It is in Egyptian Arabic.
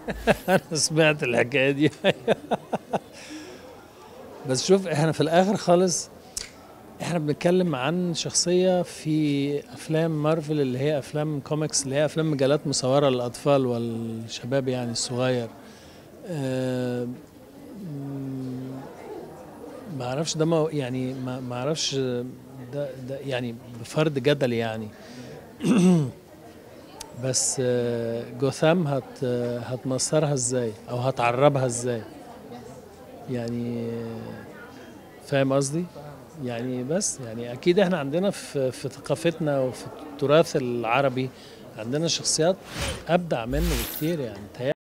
انا سمعت الحكايه دي بس شوف احنا في الاخر خالص احنا بنتكلم عن شخصيه في افلام مارفل اللي هي افلام كوميكس اللي هي افلام مجلات مصوره للاطفال والشباب يعني الصغير آه، مم، ما اعرفش ده ما يعني ما ما اعرفش ده ده يعني بفرض جدل يعني بس آه، جوثام هت هتمصرها ازاي او هتعربها ازاي يعني آه، فاهم قصدي يعني بس يعني اكيد احنا عندنا في في ثقافتنا وفي التراث العربي عندنا شخصيات ابدع منه بكتير يعني